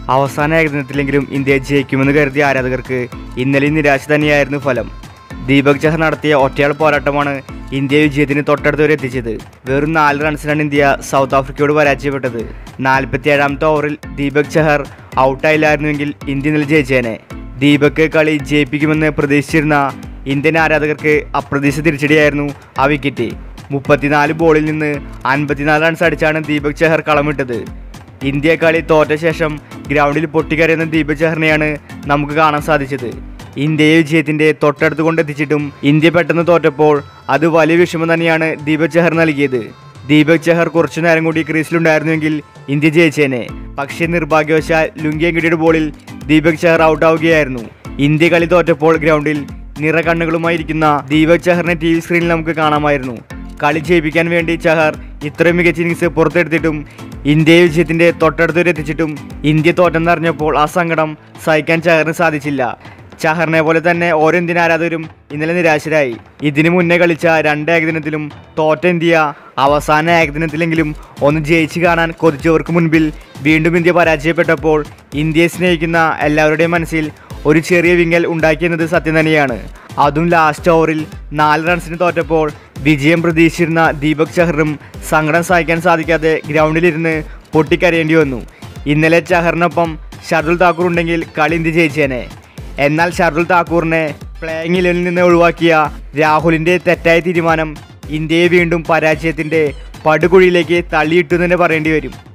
അവസാന ഏകദിനത്തിലെങ്കിലും ഇന്ത്യ ജയിക്കുമെന്ന് കരുതിയ ആരാധകർക്ക് ഇന്നലെ നിരാശ തന്നെയായിരുന്നു ഫലം ദീപക് ചഹർ നടത്തിയ ഒറ്റയാൾ പോരാട്ടമാണ് ഇന്ത്യ വിജയത്തിന് തൊട്ടടുത്ത് വരെ എത്തിച്ചത് വെറും നാല് റൺസിനാണ് ഇന്ത്യ സൗത്ത് ആഫ്രിക്കയോട് പരാജയപ്പെട്ടത് നാൽപ്പത്തിയേഴാമത്തെ ഓവറിൽ ദീപക് ചഹർ ഔട്ടായില്ലായിരുന്നുവെങ്കിൽ ഇന്ത്യ ഇന്നലെ ജയിച്ചേനെ ദീപക് കളി ജയിപ്പിക്കുമെന്ന് പ്രതീക്ഷിച്ചിരുന്ന ഇന്ത്യൻ ആരാധകർക്ക് അപ്രതീക്ഷിത തിരിച്ചടിയായിരുന്നു ആ വിക്കറ്റ് മുപ്പത്തിനാല് ബോളിൽ നിന്ന് അൻപത്തിനാല് റൺസ് അടിച്ചാണ് ദീപക് ചഹർ കളമിട്ടത് ഇന്ത്യ കളി തോറ്റ ശേഷം ഗ്രൗണ്ടിൽ പൊട്ടിക്കരയുന്ന ദീപക് ചഹറിനെയാണ് നമുക്ക് കാണാൻ സാധിച്ചത് ഇന്ത്യയെ വിജയത്തിന്റെ തൊട്ടടുത്ത് കൊണ്ടെത്തിച്ചിട്ടും ഇന്ത്യ പെട്ടെന്ന് തോറ്റപ്പോൾ അത് വലിയ വിഷമം തന്നെയാണ് ദീപക് ചഹർ നൽകിയത് ദീപക് ചഹർ കുറച്ചു നേരം കൂടി ക്രീസിലുണ്ടായിരുന്നുവെങ്കിൽ ഇന്ത്യ ജയിച്ചേനെ പക്ഷേ നിർഭാഗ്യവശാൽ ലുങ്കിയങ്കിടിയുടെ ബോളിൽ ദീപക് ചഹർ ഔട്ടാവുകയായിരുന്നു ഇന്ത്യ കളി തോറ്റപ്പോൾ ഗ്രൗണ്ടിൽ നിറ കണ്ണുകളുമായിരിക്കുന്ന ദീപക് ചഹറിനെ ടി വി സ്ക്രീനിൽ നമുക്ക് കാണാമായിരുന്നു കളി ജയിപ്പിക്കാൻ വേണ്ടി ചഹർ ഇത്രയും മികച്ച ഇന്നിങ്സ് പുറത്തെടുത്തിട്ടും ഇന്ത്യയെ വിജയത്തിന്റെ തൊട്ടടുത്ത് വരെ എത്തിച്ചിട്ടും ഇന്ത്യ തോറ്റെന്നറിഞ്ഞപ്പോൾ ആ സങ്കടം സഹിക്കാൻ ചഹറിന് സാധിച്ചില്ല ചഹറിനെ പോലെ തന്നെ ഓരോ ഇന്ത്യൻ ആരാധകരും ഇന്നലെ നിരാശരായി ഇതിനു മുന്നേ കളിച്ച രണ്ട് ഏകദിനത്തിലും തോറ്റ ഇന്ത്യ അവസാന ഏകദിനത്തിലെങ്കിലും ഒന്ന് ജയിച്ചു കാണാൻ കൊതിച്ചവർക്ക് മുൻപിൽ വീണ്ടും ഇന്ത്യ പരാജയപ്പെട്ടപ്പോൾ ഇന്ത്യയെ സ്നേഹിക്കുന്ന എല്ലാവരുടെയും മനസ്സിൽ ഒരു ചെറിയ വിങ്ങൽ ഉണ്ടാക്കിയെന്നത് സത്യം തന്നെയാണ് അതും ലാസ്റ്റ് ഓവറിൽ നാല് റൺസിന് തോറ്റപ്പോൾ വിജയം പ്രതീക്ഷിച്ചിരുന്ന ദീപക് ചഹറിനും സങ്കടം സഹിക്കാൻ സാധിക്കാതെ ഗ്രൗണ്ടിലിരുന്ന് പൊട്ടിക്കരയേണ്ടി വന്നു ഇന്നലെ ചഹറിനൊപ്പം ഷർദുൽ താക്കൂർ ഉണ്ടെങ്കിൽ കളി ഇന്ത്യ ജയിച്ചേനെ എന്നാൽ ഷർദുൽ താക്കൂറിനെ പ്ലേയിങ് ഇലവനിൽ നിന്ന് ഒഴിവാക്കിയ രാഹുലിന്റെ തെറ്റായ തീരുമാനം ഇന്ത്യയെ വീണ്ടും പരാജയത്തിന്റെ പടുകുഴിയിലേക്ക് തള്ളിയിട്ടു തന്നെ പറയേണ്ടി വരും